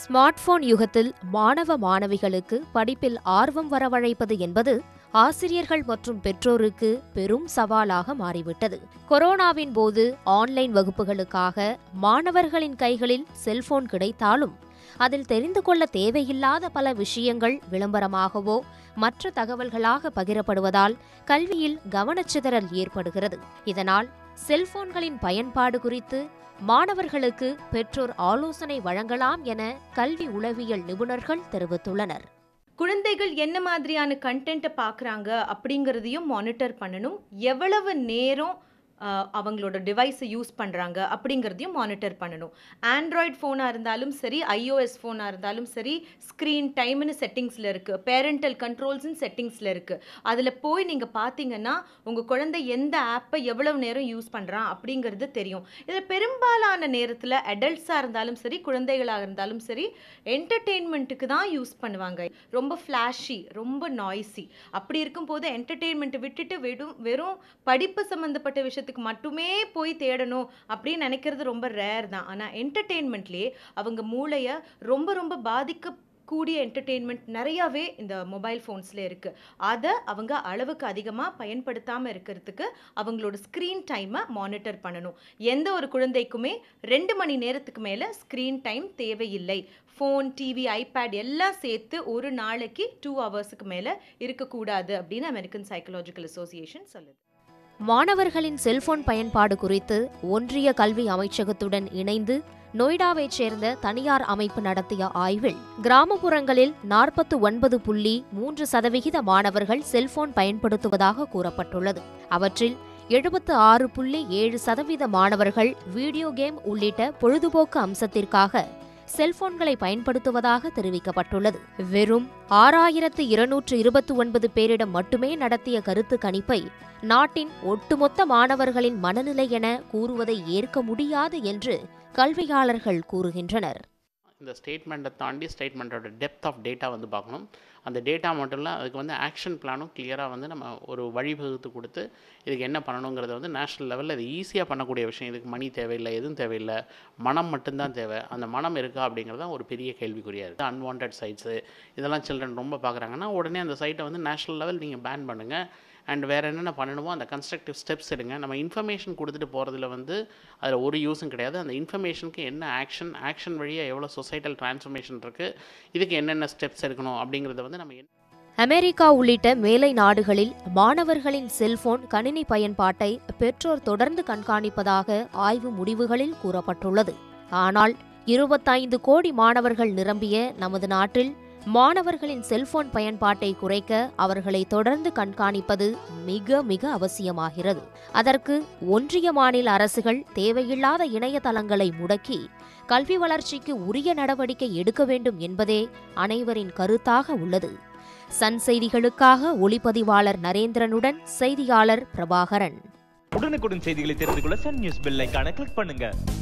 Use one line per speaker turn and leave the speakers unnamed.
smart phone யுகத்தில் மாணவ மாணவிகளுக்கு படிப்பில் ஆர்வம் வரவழைப்பது என்பது ஆசிரியர்கள் மற்றும் பெற்றோருக்கு பெரும் சவாலாக மாறிவிட்டது கொரோனாவின் போது ஆன்லைன் வகுப்புகளுக்காக மாணவர்களின் கைகளில் செல்போன் கிடைத்தாலும் அதில் தெரிந்து கொள்ள தேவையில்லாத பல விஷயங்கள் விளம்பரமாகவோ மற்ற தகவல்களாக பகிரப்படுவதால் கல்வியில் கவனச்சிதறல் ஏற்படுகிறது இதனால் செல்போன்களின் பயன்பாடு குறித்து மாணவர்களுக்கு பெற்றோர் ஆலோசனை வழங்கலாம் என கல்வி உளவியல் நிபுணர்கள் தெரிவித்துள்ளனர்
குழந்தைகள் என்ன மாதிரியான கண்டென்ட்டை பார்க்குறாங்க அப்படிங்கிறதையும் மானிட்டர் பண்ணணும் எவ்வளவு நேரம் ஆஹ், அவங்களோட டிவைஸை யூஸ் பண்ணுறாங்க அப்படிங்கிறதையும் மானிட்டர் பண்ணணும் ஆண்ட்ராய்ட் ஃபோனாக இருந்தாலும் சரி ஐஓஎஸ் ஃபோனாக இருந்தாலும் சரி ஸ்க்ரீன் டைம்னு செட்டிங்ஸில் இருக்குது பேரண்டல் கண்ட்ரோல்ஸ்னு செட்டிங்ஸில் இருக்குது அதில் போய் நீங்கள் பார்த்தீங்கன்னா உங்கள் குழந்தை எந்த ஆப்பை எவ்வளவு நேரம் யூஸ் பண்ணுறான் அப்படிங்கிறது தெரியும் இதில் பெரும்பாலான நேரத்தில் அடல்ட்ஸாக இருந்தாலும் சரி குழந்தைகளாக இருந்தாலும் சரி என்டர்டெயின்மெண்ட்டுக்கு தான் யூஸ் பண்ணுவாங்க ரொம்ப ஃப்ளாஷி ரொம்ப நாய்ஸி அப்படி இருக்கும்போது என்டர்டெயின்மெண்ட்டை விட்டுட்டு வெறும் வெறும் படிப்பு சம்மந்தப்பட்ட விஷயத்துக்கு மட்டுமே போய் தேடணும் அப்படின்னு நினைக்கிறது ரொம்ப ரேர் தான் ஆனால் என்டர்டெயின்மெண்ட்லேயே அவங்க மூளையை ரொம்ப ரொம்ப பாதிக்க கூடிய என்டர்டெயின்மெண்ட் நிறையாவே இந்த மொபைல் ஃபோன்ஸில் இருக்குது அதை அவங்க அளவுக்கு அதிகமாக பயன்படுத்தாமல் இருக்கிறதுக்கு அவங்களோட ஸ்க்ரீன் டைமை மானிட்டர் பண்ணணும் எந்த ஒரு குழந்தைக்குமே ரெண்டு மணி நேரத்துக்கு மேலே ஸ்க்ரீன் டைம் தேவையில்லை ஃபோன் டிவி ஐபேட் எல்லாம் சேர்த்து ஒரு நாளைக்கு டூ ஹவர்ஸுக்கு மேலே இருக்கக்கூடாது அப்படின்னு அமெரிக்கன் சைக்கலாஜிக்கல் அசோசியேஷன் சொல்லுது
மாணவர்களின் செல்போன் பயன்பாடு குறித்து ஒன்றிய கல்வி அமைச்சகத்துடன் இணைந்து நொய்டாவைச் சேர்ந்த தனியார் அமைப்பு நடத்திய ஆய்வில் கிராமப்புறங்களில் நாற்பத்து ஒன்பது புள்ளி மூன்று சதவிகித மாணவர்கள் செல்போன் பயன்படுத்துவதாக கூறப்பட்டுள்ளது அவற்றில் எழுபத்து ஆறு புள்ளி ஏழு சதவீத மாணவர்கள் வீடியோ கேம் உள்ளிட்ட பொழுதுபோக்கு அம்சத்திற்காக செல்போன்களை பயன்படுத்துவதாக தெரிவிக்கப்பட்டுள்ளது வெறும் ஆறாயிரத்து இருநூற்று இருபத்தி ஒன்பது பேரிடம் மட்டுமே நடத்திய கருத்து கணிப்பை நாட்டின் ஒட்டுமொத்த மாணவர்களின் மனநிலை என கூறுவதை ஏற்க முடியாது என்று கல்வியாளர்கள் கூறுகின்றனர்
இந்த ஸ்டேட்மெண்ட்டை தாண்டி ஸ்டேட்மெண்ட்டோட டெப்த் ஆஃப் டேட்டா வந்து பார்க்கணும் அந்த டேட்டா மட்டும் இல்லை அதுக்கு வந்து ஆக்ஷன் பிளானும் கிளியராக வந்து நம்ம ஒரு வழிவகுத்து கொடுத்து இதுக்கு என்ன பண்ணணுங்கிறத வந்து நேஷ்னல் லெவலில் இது ஈஸியாக பண்ணக்கூடிய விஷயம் இதுக்கு மணி தேவையில்லை எதுவும் தேவையில்லை மனம் மட்டும்தான் தேவை அந்த மனம் இருக்கா அப்படிங்கிறது தான் ஒரு பெரிய கேள்விக்குறியாக இருக்குது அன்வான்ட் சைட்ஸு இதெல்லாம் சில்ட்ரன் ரொம்ப பார்க்குறாங்கன்னா உடனே அந்த சைட்டை வந்து நேஷ்னல் லெவல் நீங்கள் பேன் பண்ணுங்கள் அண்ட் வேறு என்னென்ன பண்ணணுமோ அந்த கன்ஸ்ட்ரக்டிவ் ஸ்டெப்ஸ் எடுங்க நம்ம இன்ஃபர்மேஷன் கொடுத்துட்டு போகிறதுல வந்து அதில் ஒரு யூஸும் கிடையாது அந்த இன்ஃபர்மேஷனுக்கு என்ன ஆக்ஷன் ஆக்ஷன் வழியாக எவ்வளோ சொசைட்டல் டிரான்ஸ்ஃபர்மேஷன் இருக்குது இதுக்கு என்னென்ன ஸ்டெப்ஸ் எடுக்கணும் அப்படிங்கிறத வந்து நம்ம என்ன-
அமெரிக்கா உள்ளிட்ட மேலை நாடுகளில் மாணவர்களின் செல்போன் கணினி பயன்பாட்டை பெற்றோர் தொடர்ந்து கண்காணிப்பதாக ஆய்வு முடிவுகளில் கூறப்பட்டுள்ளது ஆனால் இருபத்தைந்து கோடி மாணவர்கள் நிரம்பிய நமது நாட்டில் மாணவர்களின் செல்போன் பயன்பாட்டை குறைக்க அவர்களை தொடர்ந்து கண்காணிப்பது மிக மிக அவசியமாகிறது அதற்கு ஒன்றிய மாநில அரசுகள் தேவையில்லாத இணையதளங்களை முடக்கி கல்வி வளர்ச்சிக்கு உரிய நடவடிக்கை எடுக்க வேண்டும் என்பதே அனைவரின் கருத்தாக உள்ளது சன் செய்திகளுக்காக ஒளிப்பதிவாளர் நரேந்திரனுடன் செய்தியாளர் பிரபாகரன்
உடனுக்குடன் செய்திகளை தெரிந்து கொள்ள சன் நியூஸ் பெல் ஐகானை கிளிக் பண்ணுங்க